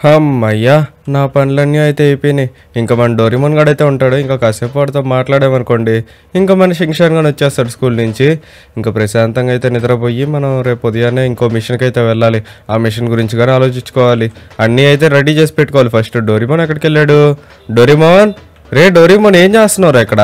అమ్మయ్యా నా పనులన్నీ అయితే అయిపోయినాయి ఇంకా మన డోరిమన్ గడు అయితే ఉంటాడు ఇంకా కాసేపు వాడితో మాట్లాడామనుకోండి ఇంకా మన శింక్షన్ గాని వచ్చేస్తాడు స్కూల్ నుంచి ఇంకా ప్రశాంతంగా అయితే నిద్రపోయి మనం రేపు ఉదయాన్నే ఇంకో మిషన్కి అయితే వెళ్ళాలి ఆ మిషన్ గురించి కానీ ఆలోచించుకోవాలి అన్నీ అయితే రెడీ చేసి పెట్టుకోవాలి ఫస్ట్ డోరిమోన్ ఎక్కడికి వెళ్ళాడు డోరిమోన్ రే డోరిమోన్ ఏం చేస్తున్నారు ఇక్కడ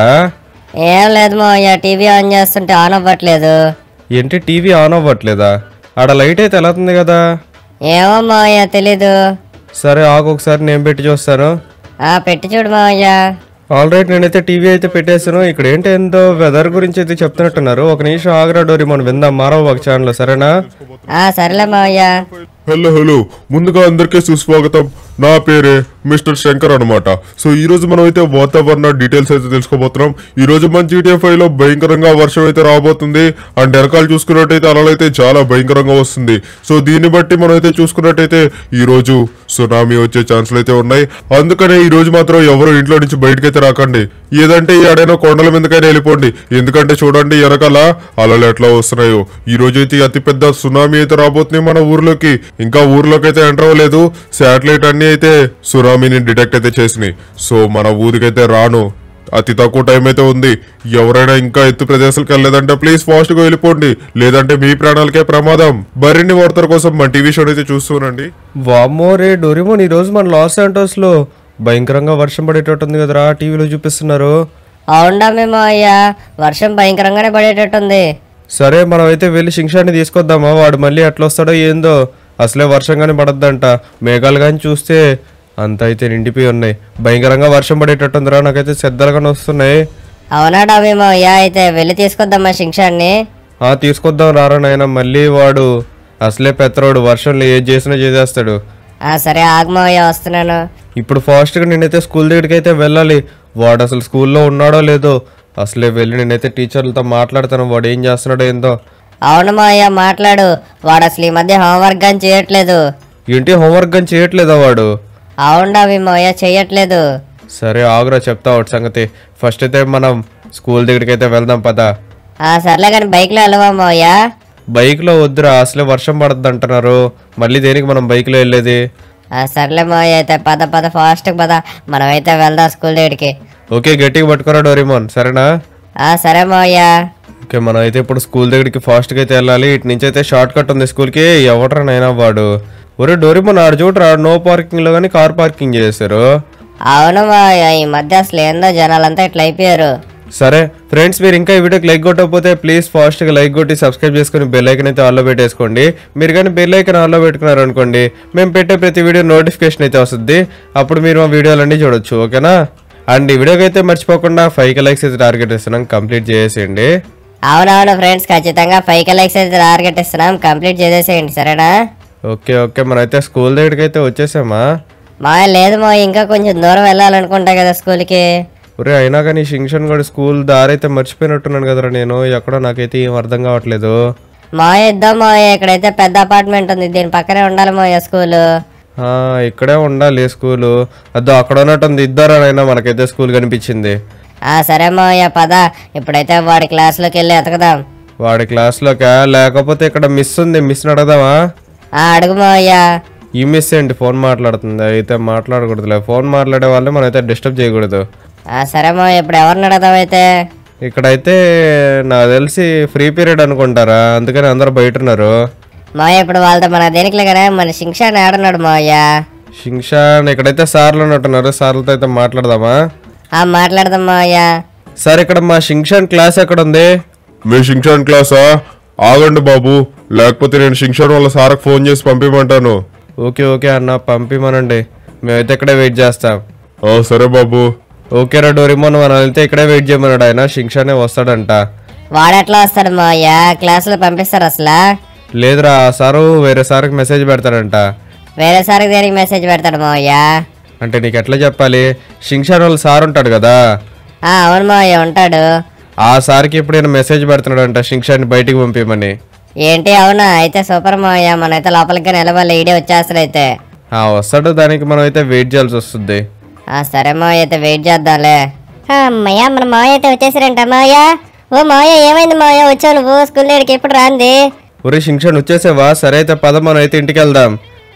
ఏం లేదు మావయ్య టీవీ ఆన్ చేస్తుంటే ఆన్ అవ్వట్లేదు ఏంటి టీవీ ఆన్ అవ్వట్లేదా ఆడ లైట్ అయితే వెళ్తుంది కదా ఏమో మావయ్య తెలీదు సరే ఆగు ఒకసారి నేను పెట్టి చూస్తాను ఆ పెట్టి చూడు మావయ్య ఆల్ రైట్ నేనైతే టీవీ అయితే పెట్టేసాను ఇక్కడ ఏంటి ఏందో వెదర్ గురించి అయితే చెప్తున్నట్టున్నారు ఒక నిమిషం ఆగ్రా డోరీ మనం విందాం మారవ ఒక ఛానల్ సరేనా ఆ సరేలే మావయ్య హలో హలో ముందుగా అందరికీ సుస్వాగతం నా పేరే మిస్టర్ శంకర్ అనమాట సో ఈ రోజు మనం అయితే వాతావరణ డీటెయిల్స్ అయితే తెలుసుకోబోతున్నాం ఈ రోజు మన జీటీఏ ఫైవ్ లో భయంకరంగా వర్షం అయితే రాబోతుంది అండ్ వెనకాల చూసుకున్నట్టయితే అలలైతే చాలా భయంకరంగా వస్తుంది సో దీన్ని బట్టి మనం అయితే చూసుకున్నట్టయితే ఈ రోజు సునామీ వచ్చే ఛాన్సులు అయితే ఉన్నాయి అందుకనే ఈ రోజు మాత్రం ఎవరు ఇంట్లో నుంచి బయటకైతే రాకండి ఏదంటే ఏడైనా కొండల మీదకైనా వెళ్ళిపోండి ఎందుకంటే చూడండి వెనకాల అలలు ఎట్లా వస్తున్నాయో ఈ రోజు అయితే అతి పెద్ద సునామీ అయితే రాబోతుంది మన ఊర్లోకి ఇంకా ఊర్లోకి అయితే ఎంటర్ అవ్వలేదు శాటిలైట్ అన్ని అయితే సునామీని డిటెక్ట్ అయితే చేసినాయి సో మన ఊరికైతే రాను అతి తక్కువ టైం అయితే ఉంది ఎవరైనా ఇంకా ఎత్తు ప్రదేశాలకు వెళ్ళలేదంటే ప్లీజ్ ఫాస్ట్ గా వెళ్ళిపోండి లేదంటే మీ ప్రాణాలకే ప్రమాదం మరిన్ని వార్తల కోసం మన టీవీ షో అయితే చూస్తూనండి వామ్మో రే డోరిమోన్ ఈ రోజు మన లాస్ శాంటోస్ లో భయంకరంగా వర్షం పడేటట్టుంది కదరా టీవీలో చూపిస్తున్నారు అవునా మేము మావయ్య వర్షం భయంకరంగానే పడేటట్టుంది సరే మనం అయితే వెళ్ళి శింషాన్ని తీసుకొద్దామా వాడు మళ్ళీ ఎట్లా వస్తాడో ఏందో అసలే వర్షం కానీ పడద్దంట మేఘాలు కానీ చూస్తే అంత అయితే నిండిపోయి ఉన్నాయి భయంకరంగా వర్షం పడేటట్టుందిరా నాకైతే శ్రద్ధలుగానే వస్తున్నాయి అవునా డాబీ మావయ్య అయితే వెళ్ళి తీసుకొద్దామా శిక్షాన్ని ఆ తీసుకొద్దాం రారా నాయన మళ్ళీ వాడు అసలే పెత్తరోడు వర్షంలో ఏది చేసినా చేసేస్తాడు ఆ సరే ఆగు మావయ్య వస్తున్నాను ఇప్పుడు ఫాస్ట్గా నేనైతే స్కూల్ దగ్గరికి అయితే వెళ్ళాలి వాడు అసలు స్కూల్లో ఉన్నాడో లేదో అసలే వెళ్ళి నేనైతే టీచర్లతో మాట్లాడతాను వాడు ఏం చేస్తున్నాడో ఏందో అవును మావయ్య మాట్లాడు వాడు అసలు ఈ మధ్య హోంవర్క్ కానీ చేయట్లేదు ఏంటి హోంవర్క్ కానీ చేయట్లేదా వాడు అవును డాబీ మావయ్య చేయట్లేదు సరే ఆగురా చెప్తా వాటి సంగతి ఫస్ట్ అయితే మనం స్కూల్ దగ్గరికి అయితే వెళ్దాం పదా ఆ సర్లే కానీ బైక్లో వెళ్ళవా మావయ్య బైక్లో వద్దురా అసలే వర్షం పడద్దు అంటున్నారు మళ్ళీ దేనికి మనం బైక్లో వెళ్ళేది ఆ సర్లే మావయ్య అయితే పద పద ఫాస్ట్గా పద మనమైతే వెళ్దాం స్కూల్ దగ్గరికి ఓకే గట్టిగా పట్టుకోరా డోరిమోన్ సరేనా ఆ సరే మావయ్య ఓకే మనం అయితే ఇప్పుడు స్కూల్ దగ్గరికి ఫాస్ట్గా అయితే వెళ్ళాలి ఇటు నుంచి అయితే షార్ట్ కట్ ఉంది స్కూల్కి ఎవడరా నైనా వాడు ఒరే డోరిమోన్ ఆడు చూడరా నో పార్కింగ్లో కానీ కార్ పార్కింగ్ చేశారు అవును మావయ్య ఈ మధ్య అసలు ఏందో జనాలంతా ఇట్లా అయిపోయారు సరే ఫ్రెండ్స్ మీరు ఇంకా ఈ వీడియోకి లైక్ కొట్టకపోతే ప్లీజ్ ఫాస్ట్గా లైక్ కొట్టి సబ్స్క్రైబ్ చేసుకుని బెల్ ఐకన్ అయితే ఆన్లో పెట్టేసుకోండి మీరు కానీ బెల్ ఐకన్ ఆన్లో పెట్టుకున్నారు అనుకోండి మేము పెట్టే ప్రతి వీడియో నోటిఫికేషన్ అయితే వస్తుంది అప్పుడు మీరు మా వీడియోలన్నీ చూడొచ్చు ఓకేనా అండ్ ఈ వీడియోకి అయితే మర్చిపోకుండా ఫైవ్ లైక్స్ అయితే టార్గెట్ ఇస్తున్నాం కంప్లీట్ చేసేయండి అవునవును ఫ్రెండ్స్ ఖచ్చితంగా ఫైవ్ కలెక్స్ అయితే టార్గెట్ ఇస్తున్నాం కంప్లీట్ చేసేసేయండి సరేనా ఓకే ఓకే మనమైతే స్కూల్ దగ్గరికి అయితే వచ్చేసామా మా లేదు మా ఇంకా కొంచెం దూరం వెళ్ళాలనుకుంటా కదా స్కూల్కి ఒరే అయినా కానీ శింక్షన్ కూడా స్కూల్ దారి అయితే మర్చిపోయినట్టున్నాను కదరా నేను ఎక్కడో నాకైతే ఏం అర్థం కావట్లేదు మా ఇద్దాం మా ఇక్కడైతే పెద్ద అపార్ట్మెంట్ ఉంది దీని పక్కనే ఉండాలి మా స్కూల్ ఆ, ఇక్కడే ఉండాలి స్కూలు అదో అక్కడ ఉన్నట్టుంది ఇద్దరా నైనా మనకైతే స్కూల్ కనిపించింది ఆ సరే మా పద ఇప్పుడైతే వాడి క్లాస్లోకి వెళ్ళి ఎతకదాం వాడి క్లాస్లోకా లేకపోతే ఇక్కడ మిస్ ఉంది మిస్ అడగదామా ఆ అడుగు మావయ్య ఈ మిస్ ఏంటి ఫోన్ మాట్లాడుతుంది అయితే మాట్లాడకూడదులే ఫోన్ మాట్లాడే వాళ్ళని మనం అయితే డిస్టర్బ్ చేయకూడదు ఆ సరే మా ఇప్పుడు ఎవరిని అడుగుదాం అయితే ఇక్కడైతే నాకు తెలిసి ఫ్రీ పీరియడ్ అనుకుంటారా అందుకని అందరూ బయట ఉన్నారు మావయ్య ఇప్పుడు వాళ్ళతో మన దేనికి కదా మన శిక్షణ ఆడున్నాడు మావయ్య షింక్షాన్ ఇక్కడైతే సార్లు ఉన్నట్టున్నారు సార్లతో అయితే మాట్లాడదామా ఆ మాట్లాడదాం మావయ్య సార్ ఇక్కడ మా షింక్షాన్ క్లాస్ ఎక్కడ ఉంది మీ శింక్షాన్ క్లాసా ఆగండి బాబు లేకపోతే నేను శింక్షాన్ వాళ్ళ సార్కి ఫోన్ చేసి పంపించమంటాను ఓకే ఓకే అన్న పంపిమనండి మేమైతే ఇక్కడే వెయిట్ చేస్తాం ఆ, సరే బాబు ఓకే రా డోరిమోన్ మనం వెళ్తే ఇక్కడే వెయిట్ చేయమన్నాడు ఆయన షింక్షానే వస్తాడంట వాడెట్లా వస్తాడు మావయ్య క్లాసులో పంపిస్తారు అసలు లేదురా ఆ సారు వేరే సార్కి మెసేజ్ పెడతాడంట వేరే సార్కి దేనికి మెసేజ్ పెడతాడు మావయ్య అంటే నీకు ఎట్లా చెప్పాలి షింక్షాన్ వాళ్ళ సార్ ఉంటాడు కదా ఆ అవును మావయ్య ఉంటాడు ఆ సార్కి ఎప్పుడైనా మెసేజ్ పెడుతున్నాడంట షింక్షాన్ని బయటికి పంపించమని ఏంటి అవునా అయితే సూపర్ మావయ్య మనైతే లోపలికి నిలబడి ఈడే వచ్చేస్తాడు అయితే ఆ వస్తాడు దానికి మనం అయితే వెయిట్ చేయాల్సి వస్తుంది ఆ సరే మావయ్య అయితే వెయిట్ చేద్దాంలే అమ్మయ్య మన మావయ్య అయితే వచ్చేసారంట మావయ్య ఓ మావయ్య ఏమైంది మావయ్య వచ్చావు నువ్వు స్కూల్ దగ్గరికి ఎప్పుడు రాంది ఒరే షింక్షాన్ వచ్చేసావా సరే అయితే పద మనం అయితే ఇంటికి వెళ్దాం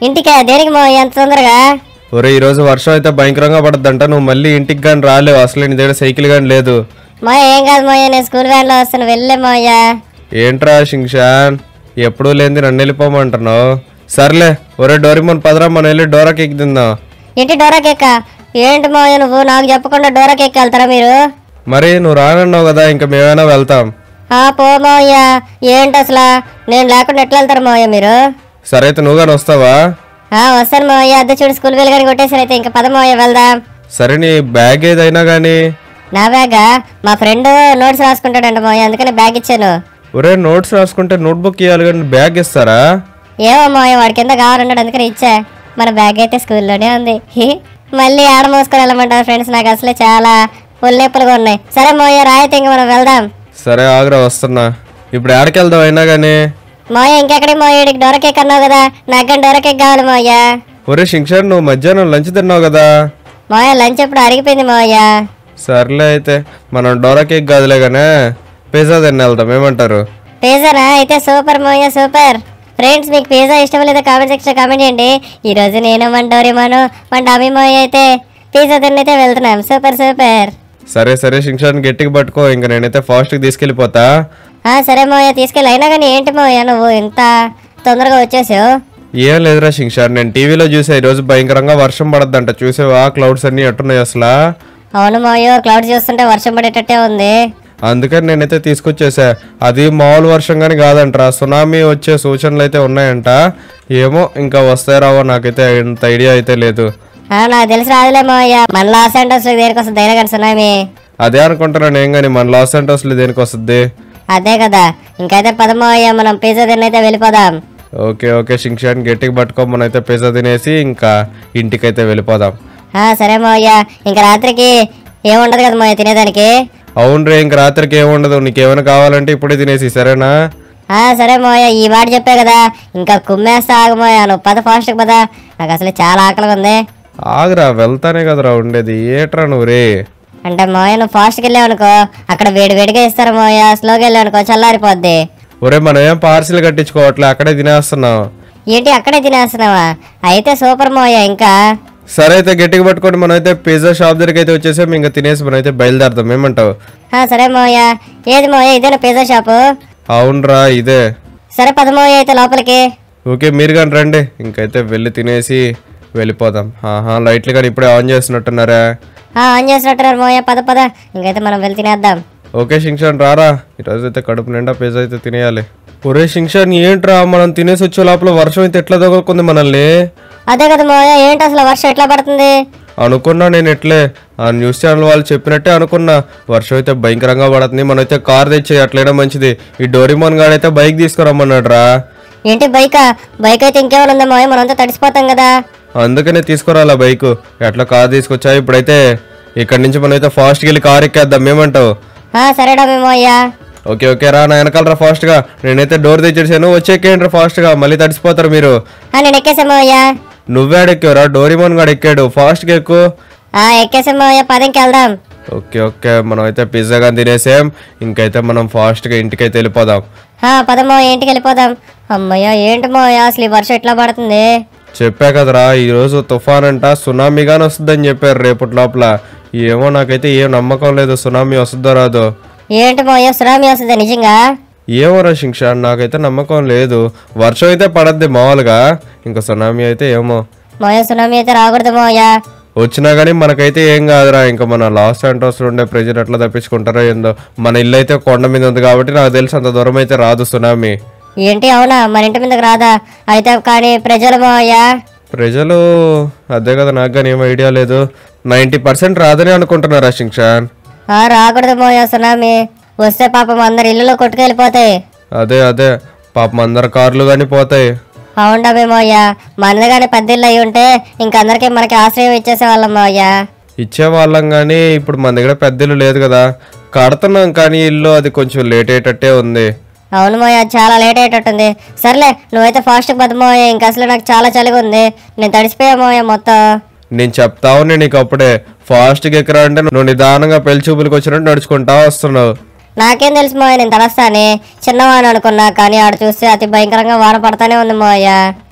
ఇంటికా దేనికి మావయ్య అంత తొందరగా ఒరే ఈరోజు వర్షం అయితే భయంకరంగా పడద్దంట నువ్వు మళ్ళీ ఇంటికి కానీ రాలేవు అసలు నీ దగ్గర సైకిల్ కానీ లేదు మావయ్య ఏం కాదు మావయ్య నేను స్కూల్ వ్యాన్లో వస్తాను వెళ్ళే మావయ్య ఏంట్రా షింగ్షాన్ ఎప్పుడూ లేనిది నన్ను వెళ్ళిపోమంటున్నావు సర్లే ఒరే డోరిమోన్ పదరా మనం వెళ్ళి డోరా కేక్ తిందాం ఇంటి డోరా కేక్క ఏంటి మావయ్య నువ్వు నాకు చెప్పకుండా డోరా కేక్ వెళ్తారా మీరు మరి నువ్వు రానన్నావు కదా ఇంకా మేమైనా వెళ్తాం ఆ పో మావయ్య ఏంటి అసలు నేను లేకుండా ఎట్లా వెళ్తారు మావయ్య మీరు సరే అయితే నువ్వు కానీ వస్తావా ఆ వస్తాను మావయ్య అద్దె చూడు స్కూల్ వెళ్ళి కానీ కొట్టేసారు అయితే ఇంకా పద మావయ్య వెళ్దాం సరే నీ బ్యాగ్ ఏదైనా కానీ నా బ్యాగా మా ఫ్రెండ్ నోట్స్ రాసుకుంటాడంట మావయ్య అందుకని బ్యాగ్ ఇచ్చాను ఒరే నోట్స్ రాసుకుంటే నోట్బుక్ ఇవ్వాలి కానీ బ్యాగ్ ఇస్తారా ఏమో మావయ్య వాడి కింద కావాలన్నాడు అందుకని ఇచ్చా మన బ్యాగ్ అయితే స్కూల్లోనే ఉంది హి. మళ్ళీ ఆడ మోసుకొని వెళ్ళమంటారు ఫ్రెండ్స్ నాకు అసలు చాలా ఒళ్ళెప్పులుగా ఉన్నాయి సరే మావయ్య రాయితే ఇంక మనం వెళ్దాం సరే ఆగ్రా వస్తున్నా ఇప్పుడు ఎక్కడికి వెళ్దాం అయినా కానీ మావయ్య ఇంకెక్కడికి మావయ్య డోర కేక్ అన్నావు కదా నాకు కానీ డోర కేక్ కావాలి మావయ్య ఒరే శింక్షాన్ నువ్వు మధ్యాహ్నం లంచ్ తిన్నావు కదా మావయ్య లంచ్ ఎప్పుడు అడిగిపోయింది మావయ్య సర్లే అయితే మనం డోరా కేక్ కాదులే కానీ పిజ్జా తిని వెళ్దాం ఏమంటారు పిజ్జానా అయితే సూపర్ మావయ్య సూపర్ ఫ్రెండ్స్ మీకు పిజ్జా ఇష్టం లేదా కామెంట్ సెక్షన్ కామెంట్ చేయండి ఈ రోజు నేను మన డోరేమాను మన డామీ మావయ్య అయితే పిజ్జా తిన్నైతే వెళ్తున్నాం సూపర్ సూపర్ సరే సరే శింక్షాన్ గట్టిగా పట్టుకో ఇంకా నేనైతే ఫాస్ట్గా తీసుకెళ్ళిపోతా ఆ సరే మావయ్య తీసుకెళ్ళి అయినా కానీ ఏంటి మావయ్య నువ్వు ఇంత తొందరగా వచ్చేసావు ఏం లేదురా శింక్షాన్ నేను టీవీలో చూసా ఈరోజు భయంకరంగా వర్షం పడద్దంట చూసావా క్లౌడ్స్ అన్నీ ఎట్టున్నాయి అసలు అవును మావయ్య క్లౌడ్ చూస్తుంటే వర్షం పడేటట్టే ఉంది అందుకని నేనైతే తీసుకొచ్చేసా అది మామూలు వర్షం కానీ కాదంటరా సునామీ వచ్చే సూచనలు అయితే ఉన్నాయంట ఏమో ఇంకా వస్తాయి రావో నాకైతే అంత ఐడియా అయితే లేదు ఆ, నాకు తెలిసి రాదులే మావయ్య మన లాస్ ఏంటోస్ దేనికి వస్తుంది ధైర్యం కానీ సునామీ అదే అనుకుంటున్నాను ఏం కానీ మన లాస్ సెంటర్స్లో దేనికి వస్తుంది అదే కదా ఇంకైతే పదమావయ్య మనం పిజ్జా తిన్నైతే వెళ్ళిపోదాం ఓకే ఓకే శింక్షాన్ గట్టిగా పట్టుకో మనమైతే పిజ్జా తినేసి ఇంకా ఇంటికైతే వెళ్ళిపోదాం ఆ సరే మావయ్య ఇంకా రాత్రికి ఏముండదు కదా మావయ్య తినేదానికి అవును రే ఇంక రాత్రికి ఏముండదు నీకేమైనా కావాలంటే ఇప్పుడే తినేసి సరేనా ఆ సరే మావయ్య ఈ మాట చెప్పే కదా ఇంకా కుమ్మేస్తా ఆగు మావయ్య నువ్వు పద ఫాస్ట్గా పద నాకు అసలు చాలా ఆకలిగా ఉంది ఆగురా వెళ్తానే కదరా ఉండేది ఏట్రా నువ్వు రే అంటే మావయ్య నువ్వు ఫాస్ట్కి వెళ్ళావు అనుకో అక్కడ వేడి వేడిగా ఇస్తారు మావయ్య స్లోగా వెళ్ళావు అనుకో చల్లారిపోద్ది ఒరే మనం ఏం పార్సిల్ కట్టించుకోవట్లే అక్కడే తినేస్తున్నాం ఏంటి అక్కడే తినేస్తున్నావా అయితే సూపర్ మావయ్య ఇంకా సరే అయితే గట్టిగా పట్టుకొని మనం అయితే పిజ్జా షాప్ దగ్గరికి అయితే వచ్చేసాం ఇంకా తినేసి మనం అయితే బయలుదేరదాం ఏమంటావు ఆ సరే మావయ్య ఏది మావయ్య ఇదేనా పిజ్జా షాపు అవునరా ఇదే సరే పద మావయ్య అయితే లోపలికి ఓకే మీరు కానీ రండి ఇంకైతే వెళ్ళి తినేసి వెళ్ళిపోదాం ఆహా లైట్లు కానీ ఇప్పుడే ఆన్ చేస్తున్నట్టున్నారా ఆ ఆన్ చేసినట్టున్నారు మావయ్య పద పద ఇంకైతే మనం వెళ్ళి తినేద్దాం ఓకే శింక్షాన్ రారా ఈరోజు అయితే కడుపు నిండా పిజ్జా అయితే తినేయాలి ఒరే శింక్షాన్ ఏంట్రా మనం తినేసి వచ్చే లోపల వర్షం అయితే ఎట్లా తగులుకుంది మనల్ని అదే కదా మావయ్య ఏంటి అసలు వర్షం ఎట్లా పడుతుంది అనుకున్నా నేను ఎట్లే ఆ న్యూస్ ఛానల్ వాళ్ళు చెప్పినట్టే అనుకున్నా వర్షం అయితే భయంకరంగా పడుతుంది మనం అయితే కార్ తెచ్చి అట్లయినా మంచిది ఈ డోరిమోన్ గాడైతే బైక్ తీసుకురమ్మన్నాడు రా ఏంటి బైకా బైక్ అయితే ఇంకేమైనా ఉందా మావయ్య మనంతా తడిసిపోతాం కదా అందుకనే తీసుకురాలా బైక్ ఎట్లా కార్ తీసుకొచ్చా ఇప్పుడైతే ఇక్కడి నుంచి మనం అయితే ఫాస్ట్కి వెళ్ళి కార్ ఎక్కేద్దాం ఏమంటావు ఆ సరేడా మావయ్య ఓకే ఓకే రా నా వెనకాల రా ఫాస్ట్గా నేనైతే డోర్ తెచ్చేసాను వచ్చేకేంటి రా ఫాస్ట్గా మళ్ళీ తడిసిపోతారు మీరు ఆ నేను ఎక్కేసా మావయ్య నువ్వేడెక్కావురా డోరిమోన్ గాడు ఎక్కాడు ఫాస్ట్గా ఎక్కువ ఆ ఎక్కేసా మావయ్య పదంకి వెళ్దాం ఓకే ఓకే మనం అయితే పిజ్జా కానీ తినేసాం ఇంకైతే మనం ఫాస్ట్గా ఇంటికైతే వెళ్ళిపోదాం ఆ పద మావయ్య ఇంటికి వెళ్ళిపోదాం అమ్మయ్య ఏంటి మావయ్య అసలు ఈ వర్షం ఎట్లా పడుతుంది చెప్పా కదరా ఈరోజు తుఫాన్ అంట సునామీ కానీ వస్తుందని చెప్పారు రేపటి లోపల ఏమో నాకైతే ఏం నమ్మకం లేదు సునామీ వస్తుందో రాదో ఏంటి మావయ్య సునామీ వస్తుంది నిజంగా ఏమోరా శిక్ష నాకైతే నమ్మకం లేదు వర్షం అయితే పడద్ది మామూలుగా ఇంకా సునామీ అయితే ఏమో మావయ్య సునామీ అయితే రాకూడదు మావయ్య వచ్చినా కానీ మనకైతే ఏం కాదురా ఇంకా మన లాస్ సెంటర్స్ ఉండే ప్రజలు ఎట్లా తప్పించుకుంటారో ఏందో మన ఇల్లు అయితే కొండ మీద ఉంది కాబట్టి నాకు తెలిసి అంత దూరం అయితే రాదు సునామీ ఏంటి అవునా మన ఇంటి మీదకి రాదా అయితే కానీ ప్రజలు మావయ్య ప్రజలు అదే కదా నాకు కానీ ఏం ఐడియా లేదు నైంటీ పర్సెంట్ రాదని అనుకుంటున్నారా శిక్షాన్ ఆ రాకూడదు మావయ్య సునామీ వస్తే పాపం అందరి ఇల్లులో కొట్టుకెళ్ళిపోతాయి అదే అదే పాపం అందరు కార్లు కానీ పోతాయి అవుండమే మావయ్య మనది కానీ పెద్ద ఇల్లు అయి ఉంటే ఇంకందరికీ మనకి ఆశ్రయం ఇచ్చేసేవాళ్ళం మావయ్య ఇచ్చేవాళ్ళం కానీ ఇప్పుడు మన దగ్గర పెద్ద ఇల్లు లేదు కదా కడుతున్నాం కానీ ఇల్లు అది కొంచెం లేట్ అయ్యేటట్టే ఉంది అవును మావయ్య చాలా లేట్ అయ్యేటట్టుంది సర్లే నువ్వైతే ఫాస్ట్గా పద మావయ్య ఇంకా అసలు నాకు చాలా చలిగా ఉంది నేను తడిసిపోయా మావయ్య మొత్తం నేను చెప్తావు నేను నీకు అప్పుడే ఫాస్ట్గా ఎక్కరా అంటే నువ్వు నిదానంగా పెళ్లి చూపులకు వచ్చినట్టు నడుచుకుంటా వస్తున్నావు నాకేం తెలుసు మావయ్య నేను తడస్తాని చిన్నవాడిని అనుకున్నా కానీ ఆడ చూస్తే అతి భయంకరంగా వాన పడతానే ఉంది మావయ్య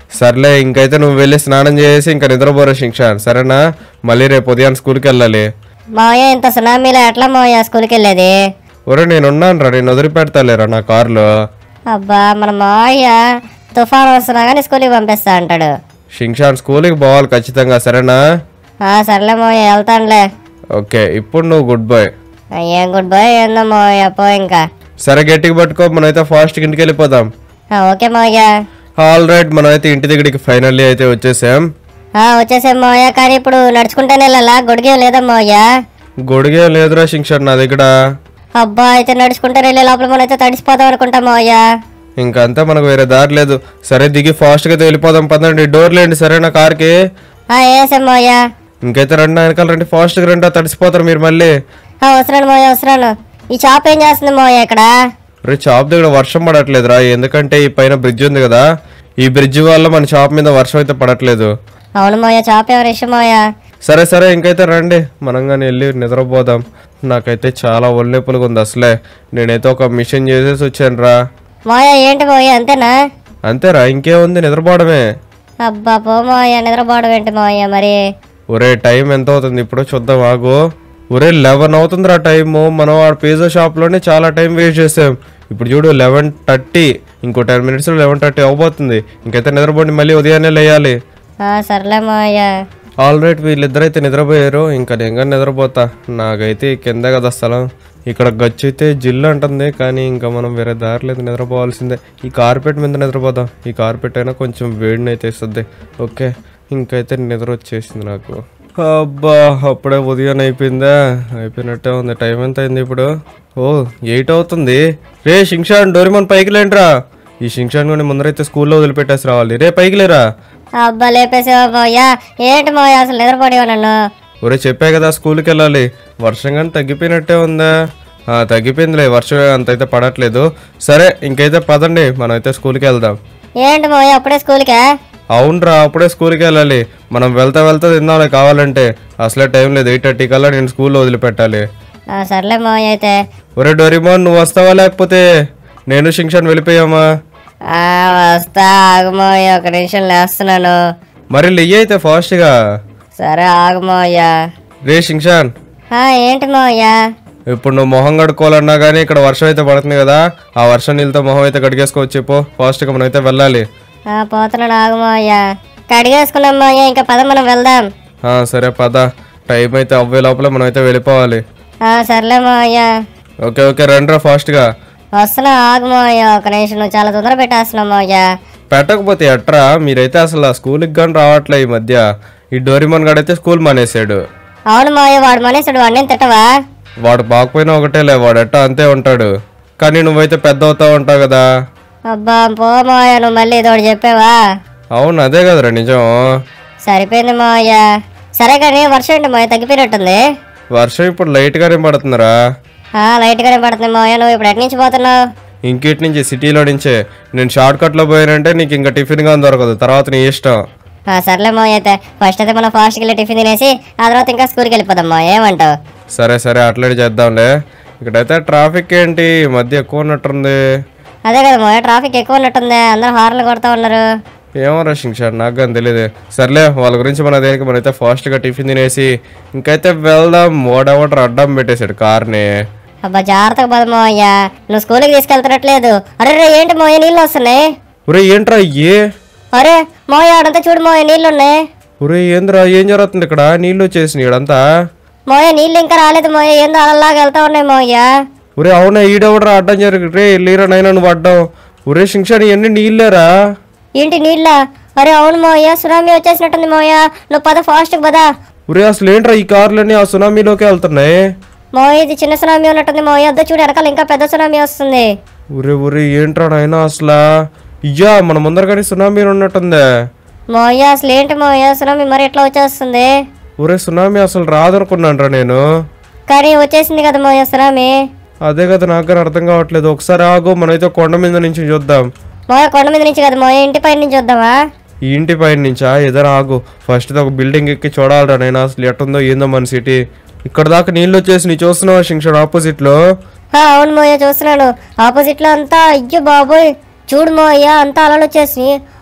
సర్లే ఇంకైతే నువ్వు వెళ్ళి స్నానం చేసి ఇంకా నిద్రపోరా శిక్షాన్ సరేనా మళ్ళీ రేపు ఉదయం స్కూల్కి వెళ్ళాలి మావయ్య ఇంత సునామీలో ఎట్లా మావయ్య స్కూల్కి వెళ్ళేది ఒరే నేను ఉన్నాను రా నేను వదిలిపెడతాలేరా నా కారులో అబ్బా మన మావయ్య తుఫాన్ వస్తున్నా కానీ స్కూల్కి పంపిస్తా అంటాడు శిక్షాన్ స్కూల్కి పోవాలి ఖచ్చితంగా సరేనా ఆ, సర్లే మావయ్య వెళ్తానులే ఓకే ఇప్పుడు నువ్వు గుడ్ బాయ్ ఆ, ఏం గుడ్ బాయ్ ఏందో మావయ్య పో ఇంకా సరే గట్టిగా పట్టుకో మనమైతే ఫాస్ట్గా ఇంటికి వెళ్ళిపోదాం ఆ, ఓకే మావయ్య ఆల్ రైట్ మనమైతే ఇంటి దగ్గరికి ఫైనల్లీ అయితే వచ్చేసాం ఆ, వచ్చేసాం మావయ్య కానీ ఇప్పుడు నడుచుకుంటేనే వెళ్ళాలా గొడిగేం లేదా మావయ్య గొడుగే లేదురా శిక్షాన్ నా దగ్గర అబ్బా అయితే నడుచుకుంటే వెళ్ళే లోపల మనం అయితే తడిసిపోతాం అనుకుంటాం మావయ్య ఇంకంతా మనకు వేరే దారి లేదు సరే దిగి ఫాస్ట్గా అయితే వెళ్ళిపోదాం పదండి డోర్ లేండి సరేనా కార్కి ఆ, వేసాం మావయ్య ఇంకైతే రండి నా వెనకాల రండి ఫాస్ట్గా రండి తడిసిపోతారు మీరు మళ్ళీ ఆ, వస్తున్నాను మావయ్య వస్తున్నాను ఈ షాప్ ఏం చేస్తుంది మావయ్య ఇక్కడ రే షాప్ దగ్గర వర్షం పడట్లేదురా ఎందుకంటే ఈ పైన బ్రిడ్జ్ ఉంది కదా ఈ బ్రిడ్జ్ వల్ల మన షాప్ మీద వర్షం అయితే పడట్లేదు అవును మావయ్య షాప్ ఎవరు ఇష్టం మావయ్య సరే సరే ఇంకైతే రండి మనం కానీ వెళ్ళి నిద్రపోదాం నాకైతే చాలా ఒళ్ళెప్పులుగా ఉంది అసలే నేనైతే ఒక మిషన్ చేసేసి వచ్చాను రా మావయ్య ఏంటి మావయ్య అంతేనా అంతేరా ఇంకేముంది నిద్రపోవడమే అబ్బా పో మావయ్య నిద్రపోవడం ఏంటి మావయ్య మరి ఒరే టైం ఎంత అవుతుంది ఇప్పుడు చూద్దాం ఆగు ఒరే లెవెన్ అవుతుందిరా టైము మనం ఆ పిజ్జా షాప్లోనే చాలా టైం వేస్ట్ చేసాం ఇప్పుడు చూడు లెవెన్ థర్టీ ఇంకో టెన్ మినిట్స్లో లెవెన్ థర్టీ అవబోతుంది ఇంకైతే నిద్రపోండి మళ్ళీ ఉదయాన్నే లేయాలి ఆ, సర్లే మావయ్య ఆల్ రైట్ వీళ్ళిద్దరైతే నిద్రపోయారు ఇంకా నేను కానీ నిద్రపోతా నాకైతే ఈ కింద కదా స్థలం ఇక్కడ గచ్చు అయితే జిల్లు అంటుంది కానీ ఇంకా మనం వేరే దారి లేదు నిద్రపోవాల్సిందే ఈ కార్పెట్ మీద నిద్రపోదాం ఈ కార్పెట్ అయినా కొంచెం వేడిని అయితే ఇస్తుంది ఓకే ఇంకైతే నిద్ర వచ్చేసింది నాకు అబ్బా అప్పుడే ఉదయం అయిపోయిందా అయిపోయినట్టే ఉంది టైం ఎంత అయింది ఇప్పుడు ఓ ఎయిట్ అవుతుంది రే షింక్షాన్ డోరిమన్ పైకి లేంట్రా ఈ షింక్షాన్ కూడా ముందరైతే స్కూల్లో వదిలిపెట్టేసి రావాలి రే పైకి లేరా అబ్బా లేపేసావా మావయ్య ఏంటి మావయ్య అసలు నిద్రపోడేవా నన్ను ఒరే చెప్పా కదా స్కూల్కి వెళ్ళాలి వర్షం కానీ తగ్గిపోయినట్టే ఉందా ఆ, తగ్గిపోయిందిలే వర్షం అంతైతే పడట్లేదు సరే ఇంకైతే పదండి మనం అయితే స్కూల్కి వెళ్దాం ఏంటి మావయ్య అప్పుడే స్కూల్కా అవునరా అప్పుడే స్కూల్కి వెళ్ళాలి మనం వెళ్తా వెళ్తా తిందాంలే కావాలంటే అసలే టైం లేదు ఎయిట్ థర్టీ కల్లా నేను స్కూల్లో వదిలిపెట్టాలి ఆ, సర్లే మావయ్య అయితే ఒరే డోరిమోన్ నువ్వు వస్తావా లేకపోతే నేను శింక్షన్ వెళ్ళిపోయామా ఆ, వస్తా ఆగు మావయ్య ఒక నిమిషం లేస్తున్నాను మరి లెయ్యి అయితే ఫాస్ట్గా సరే ఆగు మావయ్య రే శింక్షన్ ఆ, ఏంటి మావయ్య ఇప్పుడు నువ్వు మొహం కడుక్కోవాలన్నా కానీ ఇక్కడ వర్షం అయితే పడుతుంది కదా ఆ వర్షం నీళ్ళతో మొహం అయితే కడిగేసుకోవచ్చు పో ఫాస్ట్గా మనం అయితే వెళ్ళాలి ఆ, పోతున్నాను ఆగు మావయ్య కడిగేసుకున్నాం మావయ్య ఇంకా పద మనం వెళ్దాం ఆ, సరే పద టైం అయితే అవ్వే లోపల మనం అయితే వెళ్ళిపోవాలి ఆ, సర్లే మావయ్య ఓకే ఓకే రండిరా ఫాస్ట్గా వస్తున్నా ఆగు మావయ్య ఒక నిమిషం నువ్వు చాలా తొందర పెట్టేస్తున్నావు మావయ్య పెట్టకపోతే ఎట్రా మీరైతే అసలు ఆ స్కూల్కి కానీ రావట్లే ఈ మధ్య ఈ డోరిమన్ గడైతే స్కూల్ మానేశాడు అవును మావయ్య వాడు మనేసాడు వాడిని తిట్టవా వాడు బాగుపోయినా ఒకటేలే వాడు ఎట్టా అంతే ఉంటాడు కానీ నువ్వైతే పెద్ద అవుతా ఉంటావు కదా అబ్బా పో మావయ్య నువ్వు మళ్ళీ ఏదో ఒకటి చెప్పావా అవును అదే కదరా నిజం సరిపోయింది మావయ్య సరే కానీ వర్షం ఏంటి మావయ్య తగ్గిపోయినట్టుంది వర్షం ఇప్పుడు లైట్గానే పడుతుందిరా ఆ, లైట్ గానే పడుతుంది మావయ్య నువ్వు ఇప్పుడు ఎటు నుంచి పోతున్నావు ఇంకిటి నుంచి సిటీలో నుంచే నేను షార్ట్ కట్లో పోయానంటే నీకు ఇంకా టిఫిన్ గా దొరకదు తర్వాత నీ ఇష్టం ఆ, సర్లే మావయ్య అయితే ఫస్ట్ అయితే మనం ఫాస్ట్కి వెళ్ళి టిఫిన్ తినేసి ఆ తర్వాత ఇంకా స్కూల్కి వెళ్ళిపోదాం మావయ్య ఏమంటావు సరే సరే అట్లనే చేద్దాంలే ఇక్కడైతే ట్రాఫిక్ ఏంటి ఈ మధ్య ఎక్కువ ఉన్నట్టుంది అదే కదా మావయ్య ట్రాఫిక్ ఎక్కువ ఉన్నట్టుంది అందరూ హార్న్లు కొడతా ఉన్నారు ఏమో రషింగ్ సార్ నాకు కానీ తెలియదు సర్లే వాళ్ళ గురించి మన దేనికి మనైతే ఫాస్ట్గా టిఫిన్ తినేసి ఇంకైతే వెళ్దాం ఓడవటర్ అడ్డం పెట్టేశాడు కార్ని అబ్బా జాగ్రత్తగా పద మావయ్య నువ్వు స్కూల్కి తీసుకెళ్తున్నట్లేదు అరే రే ఏంటి మావయ్య నీళ్ళు వస్తున్నాయి ఒరే ఏంట్రా ఏ అరే మావయ్య ఆడంతా చూడు మావయ్య నీళ్ళు ఉన్నాయి ఒరే ఏంద్రా ఏం జరుగుతుంది ఇక్కడ నీళ్ళు వచ్చేసినాయి ఇక్కడంతా మావయ్య నీళ్ళు ఇంకా రాలేదు మావయ్య ఏందో అలలాగా వెళ్తా ఉన్నాయి మావయ్య ఒరే అవునా ఈడెవడరా అడ్డం జరిగి రే లేరా నైనా నువ్వు అడ్డం ఒరే శింక్షాని ఎన్ని నీళ్ళేరా ఏంటి నీళ్ళ అరే అవును మావయ్య సునామీ వచ్చేసినట్టుంది మావయ్య నువ్వు పద ఫాస్ట్గా పద ఒరే అసలు ఏంట్రా ఈ కార్లన్నీ ఆ సునామీలోకి వెళ్తున్నాయి మావయ్య ఇది చిన్న సునామీ ఉన్నట్టుంది మావయ్య వద్ద చూడు వెనకాల ఇంకా పెద్ద సునామీ వస్తుంది ఒరే ఒరే ఏంట్రా నాయనా అసలు ఇయ్యా మన ముందర కానీ సునామీ ఉన్నట్టుందే మావయ్య అసలు ఏంటి మావయ్య సునామీ మరి ఎట్లా వచ్చేస్తుంది ఒరే సునామీ అసలు రాదనుకున్నాను నేను కానీ వచ్చేసింది కదా మావయ్య సునామీ అదే కదా నాకు కానీ అర్థం కావట్లేదు ఒకసారి ఆగు మనైతే కొండ మీద నుంచి చూద్దాం మావయ్య కొండ మీద నుంచి కదా మావయ్య ఇంటి పైన నుంచి వద్దామా ఈ ఇంటి పైన నుంచా ఎదురు ఆగు ఫస్ట్ ఒక బిల్డింగ్ ఎక్కి చూడాలరా నేను అసలు ఎట్టుందో ఏందో మన సిటీ ఇక్కడ దాకా నీళ్ళు వచ్చేసి నీ చూస్తున్నావా శింక్షణ ఆపోజిట్ లో ఆ, అవును మోయ చూస్తున్నాను ఆపోజిట్ లో అంతా అయ్యో బాబోయ్ చూడు మోయ అంతా అలలు వచ్చేసి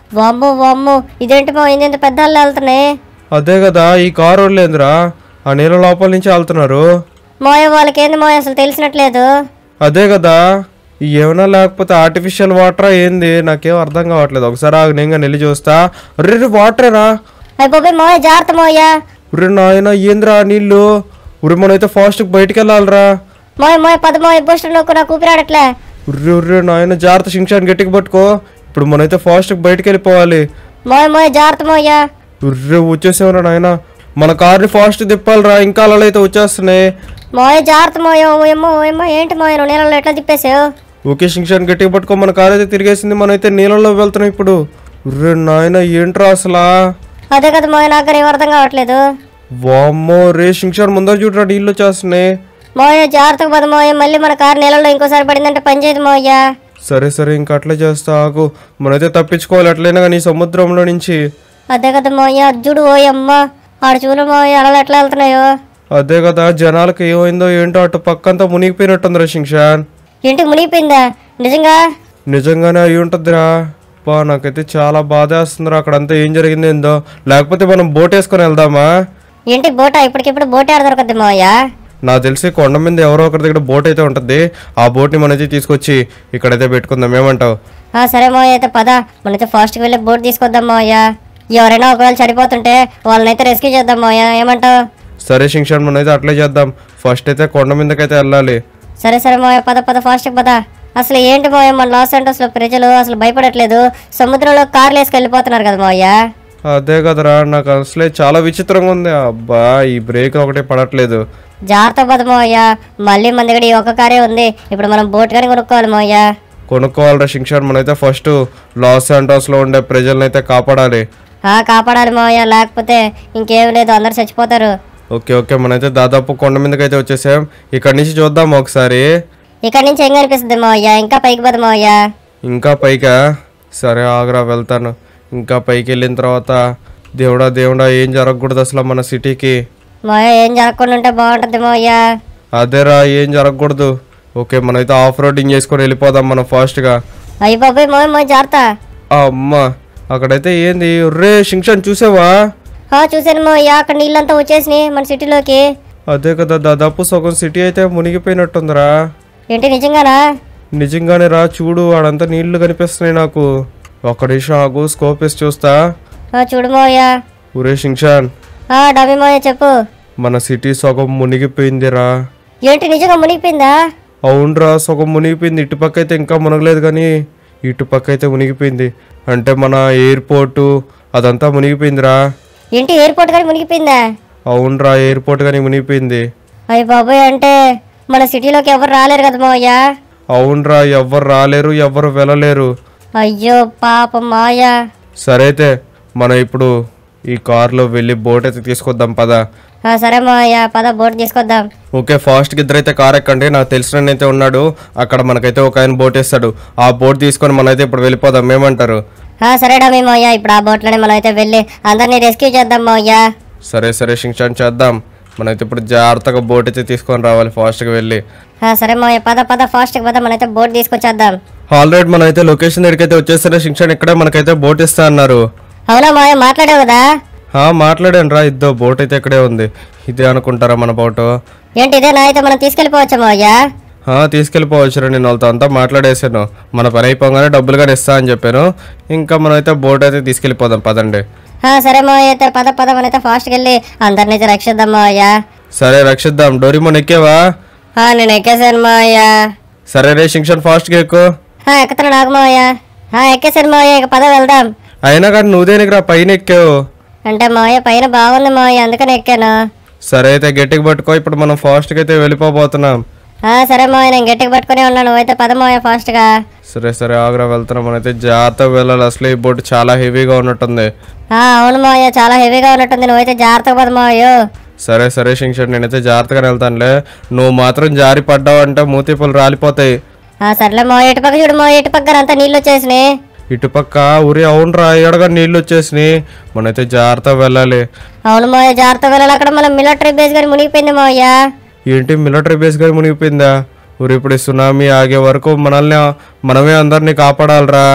వామ్మో వామ్మో ఇదేంటి మా ఇంత పెద్ద అల్లు వెళ్తున్నాయి అదే కదా ఈ కారు లేదురా ఆ నీళ్ళ లోపల నుంచి వెళ్తున్నారు మోయ వాళ్ళకేంది మోయ అసలు తెలిసినట్లేదు అదే కదా ఈ ఏమైనా లేకపోతే ఆర్టిఫిషియల్ వాటరా ఏంది నాకేం అర్థం కావట్లేదు ఒకసారి ఆగు నేను వెళ్ళి చూస్తా రే వాటరేనా అయ్యి బాబాయ్ మోయ జాగ్రత్త మోయ ఉరి నాయన ఏంద్రా నీళ్ళు ఉరి మనమైతే ఫాస్ట్ బయటికి వెళ్ళాలిరా మోయ మోయ పద మోయ బూస్టర్ నొక్కు నాకు ఊపిరాడట్లే ఉర్రి ఉర్రి నాయన జాగ్రత్త శింక్షాన్ని గట్టిగా పట్టుకో ఇప్పుడు మనమైతే ఫాస్ట్ బయటికి వెళ్ళిపోవాలి మోయ మోయ జాగ్రత్త మోయ ఉర్రి వచ్చేసేవరా నాయన మన కార్ని ఫాస్ట్ తిప్పాలిరా ఇంకా అలలు అయితే వచ్చేస్తున్నాయి మోయ జాగ్రత్త మోయ ఏమో ఏమో ఏంటి మోయ నువ్వు నీళ్ళలో ఎట్లా తిప్పేసావు ఓకే శింక్షాన్ని గట్టిగా పట్టుకో మన కార్ అయితే తిరిగేసింది మనమైతే నీళ్ళలో వెళ్తున్నాం ఇప్పుడు ఉర్రి నాయన ఏంట్రా అసలా అదే కదా మోయ నాకు ఏం అర్థం కావట్లేదు వామ్మో రే శింక్షాన్ ముందర చూడరా నీళ్ళు వచ్చేస్తున్నాయి మోయ జాగ్రత్తగా పద మోయ మళ్ళీ మన కారు నీళ్ళలో ఇంకోసారి పడిందంటే పని చేయదు మోయ సరే సరే ఇంకా అట్లే చేస్తా ఆగు మనమైతే తప్పించుకోవాలి ఎట్లయినా కానీ ఈ సముద్రంలో నుంచి అదే కదా మోయ చూడు ఓయమ్మ ఆడు చూడు మోయ అలలు ఎట్లా వెళ్తున్నాయో అదే కదా జనాలకు ఏమైందో ఏంటో అటు పక్కంతా మునిగిపోయినట్టుంది రా శింక్షాన్ ఇంటికి మునిగిపోయిందా నిజంగా నిజంగానే అయి ఉంటుందిరా బా నాకైతే చాలా బాధ వేస్తుందిరా అక్కడంతా ఏం జరిగింది ఏందో లేకపోతే మనం బోట్ వేసుకొని వెళ్దామా ఇంటికి బోట ఇప్పటికిప్పుడు బోట్ ఆడ దొరకద్ది మోయ నాకు తెలిసి కొండ మీద ఎవరో ఒకరి దగ్గర బోట్ అయితే ఉంటుంది ఆ బోట్ని మనైతే తీసుకొచ్చి ఇక్కడైతే పెట్టుకుందాం ఏమంటావు ఆ సరే మోయ అయితే పద మనైతే ఫాస్ట్కి వెళ్ళి బోట్ తీసుకొద్దాం మోయ ఎవరైనా ఒకవేళ చనిపోతుంటే వాళ్ళనైతే రెస్క్యూ చేద్దాం మోయ ఏమంటావు సరే శింక్షాన్ మనం అయితే అట్లే చేద్దాం ఫస్ట్ అయితే కొండ మీదకైతే వెళ్ళాలి సరే సరే మోయ పద పద ఫాస్ట్కి పద అసలు ఏంటి మోయ మన లాస్ లో ప్రజలు అసలు భయపడట్లేదు సముద్రంలో కార్లు వేసుకు వెళ్ళిపోతున్నారు కదా మోయ అదే కదరా నాకు అసలే చాలా విచిత్రంగా ఉంది అబ్బా ఈ బ్రేక్ ఒకటే పడట్లేదు జాగ్రత్త పద మోయ మళ్ళీ మన దగ్గర ఈ ఒక్క కారే ఉంది ఇప్పుడు మనం బోట్ కానీ కొనుక్కోవాలి మోయ కొనుక్కోవాలిరా శింక్షాన్ మనైతే ఫస్ట్ లాస్ శాంటోస్లో ఉండే ప్రజల్ని అయితే కాపాడాలి ఆ కాపాడాలి మోయ లేకపోతే ఇంకేం లేదు అందరు చచ్చిపోతారు ఓకే ఓకే మనైతే దాదాపు కొండ మీదకి అయితే వచ్చేసాం ఇక్కడ నుంచి చూద్దాం ఒకసారి ఇక్కడ నుంచి ఏం కనిపిస్తుంది మోయ ఇంకా పైకి పద మోయ ఇంకా పైకా సరే ఆగ్రా వెళ్తాను ఇంకా పైకి వెళ్ళిన తర్వాత దేవుడా దేవుడా ఏం జరగకూడదు అసలు మన సిటీకి మోయ ఏం జరగకుండా ఉంటే బాగుంటుంది మోయ అదేరా ఏం జరగకూడదు ఓకే మనమైతే ఆఫ్ రోడింగ్ చేసుకొని వెళ్ళిపోదాం మనం ఫాస్ట్గా అయ్యి బాబాయ్ మోయ మోయ జాగ్రత్త అమ్మ అక్కడైతే ఏంది రే శింక్షన్ చూసావా ఆ చూసాను మోయ అక్కడ నీళ్ళంతా వచ్చేసినాయి మన సిటీలోకి అదే కదా దాదాపు సగం సిటీ అయితే మునిగిపోయినట్టుందిరా ఏంటి నిజంగానా నిజంగానే రా చూడు ఆడంతా నీళ్లు కనిపిస్తున్నాయి నాకు ఒక్క నిమిషం ఆగు స్కోప్ వేసి చూస్తా ఆ చూడు మోయ ఒరే శింక్షాన్ ఆ డబ్బి మోయ చెప్పు మన సిటీ సగం మునిగిపోయిందిరా ఏంటి నిజంగా మునిగిపోయిందా అవునరా సగం మునిగిపోయింది ఇటుపక్క అయితే ఇంకా మునగలేదు కానీ ఇటుపక్క అయితే మునిగిపోయింది అంటే మన ఎయిర్పోర్టు అదంతా మునిగిపోయిందిరా ఏంటి ఎయిర్పోర్ట్ కానీ మునిగిపోయిందా అవునరా ఎయిర్పోర్ట్ కానీ మునిగిపోయింది అయ్యి బాబాయ్ అంటే మన సిటీలోకి ఎవరు రాలేరు కదా మోయ అవునరా ఎవ్వరు రాలేరు ఎవ్వరు వెళ్ళలేరు అయ్యో పాపం మాయ సరే అయితే మనం ఇప్పుడు ఈ కార్లో వెళ్ళి బోట్ అయితే తీసుకొద్దాం పద ఆ సరే మాయ పద బోట్ తీసుకొద్దాం ఓకే ఫాస్ట్కి ఇద్దరైతే కార్ ఎక్కండి నాకు తెలిసిన అయితే ఉన్నాడు అక్కడ మనకైతే ఒక ఆయన బోట్ వేస్తాడు ఆ బోట్ తీసుకొని మనమైతే ఇప్పుడు వెళ్ళిపోదాం ఏమంటారు ఆ సరే డమ్మీ మోయ ఇప్పుడు ఆ బోట్లోనే మనం అయితే వెళ్ళి అందరినీ రెస్క్యూ చేద్దాం మోయ సరే సరే శింక్షాన్ చేద్దాం మనమైతే ఇప్పుడు జాగ్రత్తగా బోట్ అయితే తీసుకొని రావాలి ఫాస్ట్గా వెళ్ళి ఆ సరే మోయ పద పద ఫాస్ట్గా పద మనైతే బోట్ తీసుకొచ్చేద్దాం ఆల్రెడీ మనమైతే లొకేషన్ దగ్గరికి అయితే వచ్చేసరే శింక్షాన్ ఇక్కడే మనకైతే బోట్ ఇస్తా అన్నారు అవునా మాయ మాట్లాడావు కదా ఆ, మాట్లాడాను రా ఇద్దో బోట్ అయితే ఇక్కడే ఉంది ఇదే అనుకుంటారా మన బోటు ఏంటి ఇదేనా అయితే మనం తీసుకెళ్ళిపోవచ్చా మోయ ఆ, తీసుకెళ్ళిపోవచ్చురా నేను వాళ్ళతో అంతా మాట్లాడేసాను మన పని అయిపోగానే డబ్బులు కానీ ఇస్తా అని చెప్పాను ఇంకా మనం అయితే బోట్ అయితే తీసుకెళ్ళిపోదాం పదండి ఆ సరే మోయ అయితే పద పద మనైతే ఫాస్ట్గా వెళ్ళి అందరినీ అయితే రక్షిద్దాం మోయ సరే రక్షిద్దాం డోరిమోన్ ఎక్కేవా ఆ నేను ఎక్కేసాను మోయ సరే రే శింక్షన్ ఫాస్ట్గా ఎక్కువ ఆ ఎక్కుతాను నాకు మోయ ఆ ఎక్కేసాను మోయ ఇక పద వెళ్దాం అయినా కానీ నువ్వు దేనికి పైన ఎక్కావు అంటే మోయ పైన బాగుంది మోయ అందుకని ఎక్కాను సరే అయితే గట్టిగా పట్టుకో ఇప్పుడు మనం ఫాస్ట్గా అయితే వెళ్ళిపోబోతున్నాం ఆ సరే మోయ నేను గట్టిగా పట్టుకునే ఉన్నాను అయితే పద మోయ ఫాస్ట్గా సరే సరే ఆగ్రా వెళ్తున్నాం మనైతే జాగ్రత్తగా వెళ్ళాలి అసలు ఈ బోట్ చాలా హెవీగా ఉన్నట్టుంది ఆ అవును మోయ చాలా హెవీగా ఉన్నట్టుంది నువ్వైతే జాగ్రత్తగా పద మోయో సరే సరే శింక్షన్ నేనైతే జాగ్రత్తగానే వెళ్తానులే నువ్వు మాత్రం జారి పడ్డావు అంటే మూతిపులు రాలిపోతాయి ఆ సర్లే మోయ ఇటు పక్క చూడు మోయ ఇటు పక్కన అంతా నీళ్ళు వచ్చేసినాయి ఇటుపక్క ఉరి అవునరా ఎడగా నీళ్ళు వచ్చేసినాయి మనైతే జాగ్రత్తగా వెళ్ళాలి అవును మోయ జాగ్రత్తగా వెళ్ళాలి అక్కడ మన మిలిటరీ బేస్ గాని మునిగిపోయింది మోయ ఏంటి మిలిటరీ బేస్ గారి మునిగిపోయిందా ఊరు ఇప్పుడు ఈ సునామీ ఆగే వరకు మనల్ని మనమే అందరినీ కాపాడాలిరా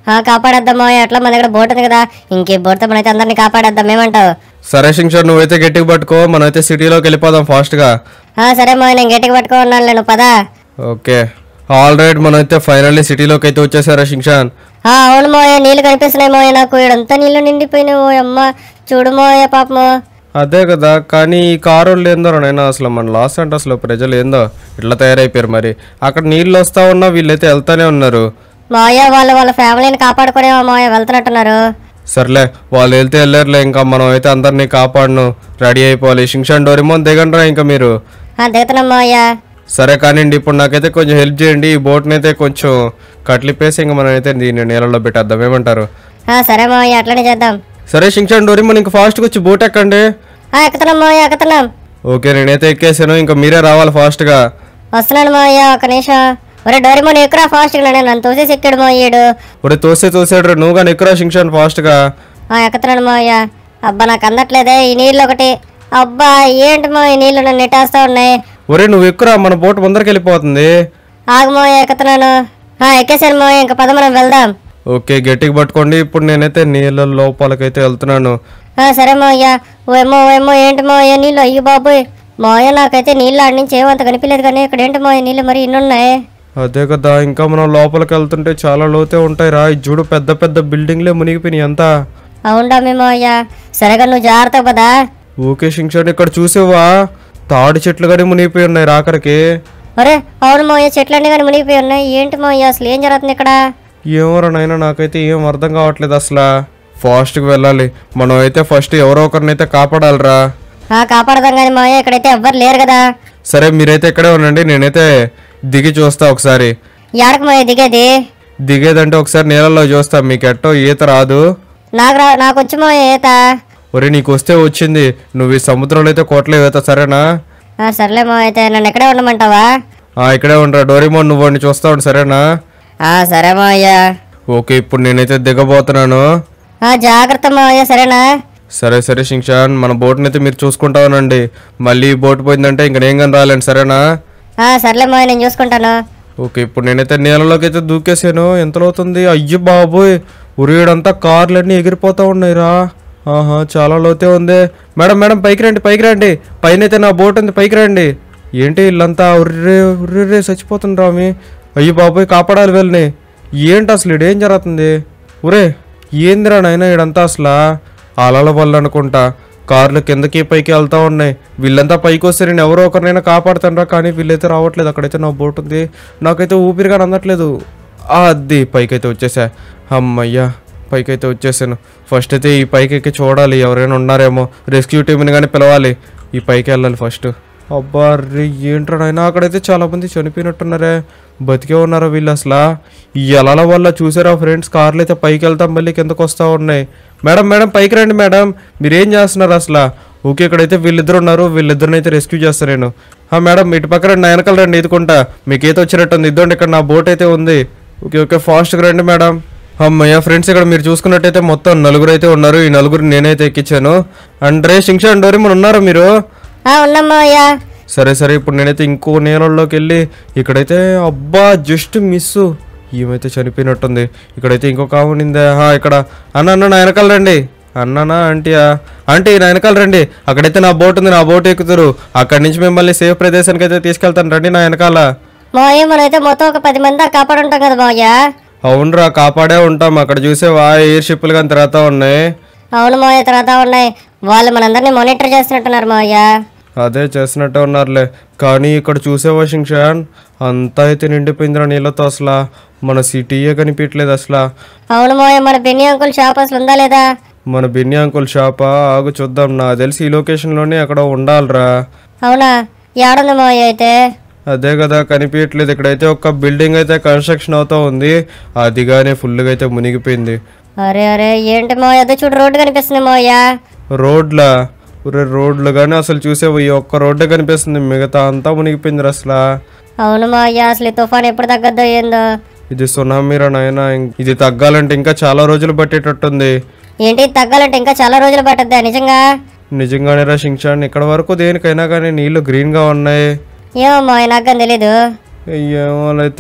ఆ, కాపాడేద్దాం మావయ్య ఎట్లా మన దగ్గర బోట్ ఉంది కదా ఇంకే బోట్తో మనైతే అందరినీ కాపాడేద్దాం ఏమంటావు సరే శింషాన్ నువ్వైతే గట్టిగా పట్టుకో మనమైతే సిటీలోకి వెళ్ళిపోదాం ఫాస్ట్గా ఆ, సరే మావయ్య నేను గట్టిగా పట్టుకున్నాను నేను పదా ఓకే ఆల్ రైట్ మనమైతే ఫైనల్లీ సిటీలోకి అయితే వచ్చేసారా శింషాన్ ఆ, అవును మోయ నీళ్ళు కనిపిస్తున్నాయి మోయ నాకు ఇడంతా నీళ్ళు నిండిపోయినాయి ఓ అమ్మ చూడు మోయ పాపము అదే కదా కానీ ఈ కారు వాళ్ళు ఏందో నైనా అసలు మన లాస్ అంటే అసలు ప్రజలు ఏందో ఇట్లా తయారైపోయారు మరి అక్కడ నీళ్ళు వస్తా ఉన్నా వీళ్ళైతే వెళ్తానే ఉన్నారు మోయ వాళ్ళు వాళ్ళ ఫ్యామిలీని కాపాడుకునే మోయ వెళ్తున్నట్టున్నారు సర్లే వాళ్ళు వెళ్తే వెళ్ళారులే ఇంకా మనం అయితే అందరినీ కాపాడను రెడీ అయిపోవాలి శింషాన్ డోరిమోన్ దిగండ్రా ఇంకా మీరు ఆ, దిగుతున్నాం మోయ సరే కానివ్వండి ఇప్పుడు నాకైతే కొంచెం హెల్ప్ చేయండి ఈ బోట్ని అయితే కొంచెం కట్లిపేసి ఇంకా మనం అయితే దీన్ని నీళ్ళలో పెట్టేద్దాం ఏమంటారు ఆ, సరే మోయ అట్లనే చేద్దాం సరే శింషాన్ డోరిమోన్ ఇంకా ఫాస్ట్గా వచ్చి బోట్ ఎక్కండి ఆ, ఎక్కుతున్నాం మోయ ఎక్కుతున్నాం ఓకే నేనైతే ఎక్కేసాను ఇంకా మీరే రావాలి ఫాస్ట్గా వస్తున్నాను మోయ ఒక నిమిషం ఒరే డోరిమోన్ ఎక్కురా ఫాస్ట్ నేను నన్ను తోసేసి ఎక్కాడు మోయేడు ఒరే తోసే తోసాడు నువ్వు కానీ ఎక్కురా శింషాన్ ఫాస్ట్గా ఆ, ఎక్కుతున్నాను మోయ అబ్బా నాకు అందట్లేదే ఈ నీళ్ళు ఒకటి అబ్బా ఏంటి మో ఈ నీళ్ళు నన్ను నెట్టేస్తా ఉన్నాయి ఒరే నువ్వు ఎక్కురా మన బోట్ ముందరికి వెళ్ళిపోతుంది ఆగు మోయ ఎక్కుతున్నాను ఆ, ఎక్కేసాను మోయ ఇంకా పద మనం వెళ్దాం ఓకే గట్టిగా పట్టుకోండి ఇప్పుడు నేనైతే నీళ్ళ లోపలికైతే వెళ్తున్నాను ఆ, సరే మోయ్య ఓ ఏమో ఏంటి మోయ నీళ్ళు అయ్యో బాబోయ్ మోయ నాకైతే నీళ్ళు ఆడి నుంచి ఏమంత కనిపించలేదు కానీ ఇక్కడ ఏంటి మోయ నీళ్ళు మరి ఇన్ని ఉన్నాయి అదే కదా ఇంకా మనం లోపలికి వెళ్తుంటే చాలా లోతే ఉంటాయి రా ఈ చూడు పెద్ద పెద్ద బిల్డింగ్లే మునిగిపోయినాయి అంతా అవుండా మేము అయ్యా సరేగా నువ్వు జాగ్రత్త పదా ఓకే శింక్షాన్ ఇక్కడ చూసావా తాడి చెట్లు కానీ మునిగిపోయి ఉన్నాయి రాకరికి ఒరే అవును మోయ చెట్లన్నీ కానీ మునిగిపోయి ఉన్నాయి ఏంటి మోయ అసలు ఏం జరుగుతుంది ఇక్కడ ఏమోరా నాయనా నాకైతే ఏం అర్థం కావట్లేదు అసలు ఫాస్ట్కి వెళ్ళాలి మనం అయితే ఫస్ట్ ఎవరో ఒకరినైతే కాపాడాలిరా ఆ కాపాడదాం కానీ మోయ ఇక్కడైతే ఎవ్వరు లేరు కదా సరే మీరైతే ఇక్కడే ఉండండి నేనైతే దిగి చూస్తా ఒకసారి ఎడకు మోయ దిగేది దిగేదంటే ఒకసారి నీళ్ళలో చూస్తా మీకు ఎట్టో ఈత రాదు నాకు రా నాకు వచ్చి మోయ ఈత ఒరే నీకు వస్తే వచ్చింది నువ్వు ఈ సముద్రంలో అయితే కోట్లే ఈత సరేనా ఆ, సర్లే మో అయితే నన్ను ఎక్కడే ఉండమంటావా ఆ ఇక్కడే ఉండరా డోరేమోన్ నువ్వు వాడిని చూస్తా ఉండు సరేనా ఆ సరే మావయ్య ఓకే ఇప్పుడు నేనైతే దిగబోతున్నాను ఆ జాగ్రత్త మోయ సరేనా సరే సరే శింషాన్ మన బోట్ని అయితే మీరు చూసుకుంటా ఉండండి మళ్ళీ ఈ బోట్ పోయిందంటే ఇంక నేను కానీ రాలేను సరేనా ఆ సర్లే మోయ నేను చూసుకుంటాను ఓకే ఇప్పుడు నేనైతే నీళ్ళలోకి అయితే దూకేసాను ఎంత అవుతుంది అయ్యో బాబోయ్ ఉరియుడంతా కార్లన్నీ ఎగిరిపోతా ఉన్నాయి రా ఆహా చాలా లోతే ఉంది మేడం మేడం పైకి రండి పైకి రండి పైన అయితే నా బోట్ ఉంది పైకి రండి ఏంటి వీళ్ళంతా ఉర్రే ఉర్రే చచ్చిపోతుండ్రా మీ అయ్యో బాబోయ్ కాపాడాలి వీళ్ళని ఏంటి అసలు ఈడేం జరుగుతుంది ఒరే ఏందిరా నాయన ఈడంతా అసలు అలల వల్ల అనుకుంటా కార్లు కిందకి పైకి వెళ్తా ఉన్నాయి వీళ్ళంతా పైకి వస్తే నేను ఎవరో ఒకరినైనా కాపాడుతానరా కానీ వీళ్ళైతే రావట్లేదు అక్కడైతే నా బోట్ ఉంది నాకైతే ఊపిరిగా అందట్లేదు ఆ, అది పైకి అయితే వచ్చేసా అమ్మయ్యా పైకి అయితే వచ్చేసాను ఫస్ట్ అయితే ఈ పైకి ఎక్కి చూడాలి ఎవరైనా ఉన్నారేమో రెస్క్యూ టీంని కానీ పిలవాలి ఈ పైకి వెళ్ళాలి ఫస్ట్ అబ్బా రే ఏంట్రా నాయనా అక్కడైతే చాలా మంది చనిపోయినట్టున్నారే బతికే ఉన్నారా వీళ్ళు అసలు ఈ ఎలాల వల్ల చూసారా ఫ్రెండ్స్ కార్లు అయితే పైకి వెళ్తాం మళ్ళీ కిందకు వస్తూ ఉన్నాయి మేడం మేడం పైకి రండి మేడం మీరేం చేస్తున్నారు అసలు ఓకే ఇక్కడైతే వీళ్ళిద్దరు ఉన్నారు వీళ్ళిద్దరిని అయితే రెస్క్యూ చేస్తాను నేను ఆ మేడం ఇటు పక్క రండి నా వెనకాల రండి ఇదుకుంటా మీకు ఈత వచ్చినట్టుంది ఇద్దండి ఇక్కడ నా బోట్ అయితే ఉంది ఓకే ఓకే ఫాస్ట్గా రండి మేడం అమ్మయ్య ఫ్రెండ్స్ ఇక్కడ మీరు చూసుకున్నట్టయితే మొత్తం నలుగురు అయితే ఉన్నారు ఈ నలుగురు నేనైతే ఎక్కించాను అండ్ రే శింక్ష అండ్ డోరేమన్ ఉన్నారా మీరు ఆ ఉన్నాం మోయ సరే సరే ఇప్పుడు నేనైతే ఇంకో నీళ్ళలోకి వెళ్ళి ఇక్కడైతే అబ్బా జస్ట్ మిస్ ఏమైతే చనిపోయినట్టుంది ఇక్కడైతే ఇంకొక ఆవు ఉండిందే హా ఇక్కడ అన్న అన్న నా వెనకాల రండి అన్ననా ఆంటీయా ఆంటీ నా వెనకాల రండి అక్కడైతే నా బోట్ ఉంది నా బోట్ ఎక్కుతారు అక్కడి నుంచి మిమ్మల్ని సేఫ్ ప్రదేశానికి అయితే తీసుకెళ్తాను రండి నా వెనకాల మోయ మనమైతే మొత్తం ఒక పది మంది దాకా కాపాడుంటాం కదా మోయ అవునరా కాపాడే ఉంటాం అక్కడ చూసేవా ఎయిర్ షిప్లు కానీ తిరుగుతూ ఉన్నాయి అవును మోయ తర్వాత ఉన్నాయి వాళ్ళు మనందరినీ మానిటర్ చేస్తున్నట్టున్నారు మోయ అదే చేసినట్టే ఉన్నారులే కానీ ఇక్కడ చూసే వాషింగ్ షాన్ అంతా అయితే నిండిపోయిందిరా నీళ్ళతో అసలు మన సిటీయే కనిపించట్లేదు అసలు అవును మోయ మన బెన్ని అంకుల్ షాప్ అసలు ఉందా లేదా మన బిన్ని అంకుల్ షాపా ఆగు చూద్దాం నా తెలిసి ఈ లొకేషన్లోనే అక్కడ ఉండాలిరా అవునా ఏడుంది మోయ అయితే అదే కదా కనిపించట్లేదు ఇక్కడైతే ఒక బిల్డింగ్ అయితే కన్స్ట్రక్షన్ అవుతా ఉంది అది కానీ ఫుల్గా అయితే మునిగిపోయింది అరే అరే ఏంటి మోయ అదే చూడు రోడ్డు కనిపిస్తుంది మోయ రోడ్ల ఒరే రోడ్లు కానీ అసలు చూసే ఈ ఒక్క రోడ్డే కనిపిస్తుంది మిగతా అంతా మునిగిపోయింది అసలు అవును మోయ అసలు ఈ తుఫాన్ ఎప్పుడు తగ్గద్దో ఏందో ఇది సునామీరా నాయన ఇది తగ్గాలంటే ఇంకా చాలా రోజులు పట్టేటట్టుంది ఏంటి ఇది తగ్గాలంటే ఇంకా చాలా రోజులు పట్టద్దా నిజంగా నిజంగానే రా షించాన్ ఇక్కడ వరకు దేనికైనా కానీ నీళ్లు గ్రీన్గా ఉన్నాయి ఏమో మోయ నాకు కానీ తెలీదు ఏమోలైతే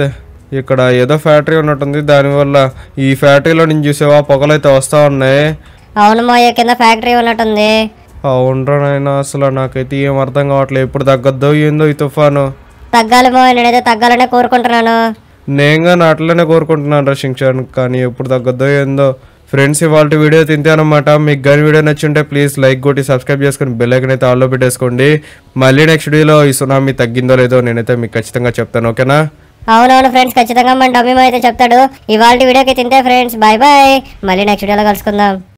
ఇక్కడ ఏదో ఫ్యాక్టరీ ఉన్నట్టుంది దానివల్ల ఈ ఫ్యాక్టరీలో నుంచి చూసేవా పొగలైతే వస్తూ ఉన్నాయి అవును మోయ కింద ఫ్యాక్టరీ ఉన్నట్టుంది అవునరా నాయన అసలు నాకైతే ఏం అర్థం కావట్లేదు ఎప్పుడు తగ్గద్దో ఏందో ఈ తుఫాను తగ్గాలి మోయ నేనైతే తగ్గాలనే కోరుకుంటున్నాను నేను కానీ అట్లనే కోరుకుంటున్నాను రా శిక్షణ కానీ ఎప్పుడు తగ్గద్దో ఏందో ఫ్రెండ్స్ ఇవాళ వీడియో తింటానమాట మీకు కానీ వీడియో నచ్చుంటే ప్లీజ్ లైక్ కొట్టి సబ్స్క్రైబ్ చేసుకొని బెల్ ఐకన్ అయితే ఆల్లో పెట్టేసుకోండి మళ్ళీ నెక్స్ట్ వీడియోలో ఈ సునామీ తగ్గిందో లేదో నేనైతే మీకు ఖచ్చితంగా చెప్తాను ఓకేనా అవునవును ఫ్రెండ్స్ ఖచ్చితంగా మన డబ్బీ అయితే చెప్తాడు ఇవాళ వీడియోకి తింటే ఫ్రెండ్స్ బాయ్ బాయ్ మళ్ళీ నెక్స్ట్ వీడియోలో కలుసుకుందాం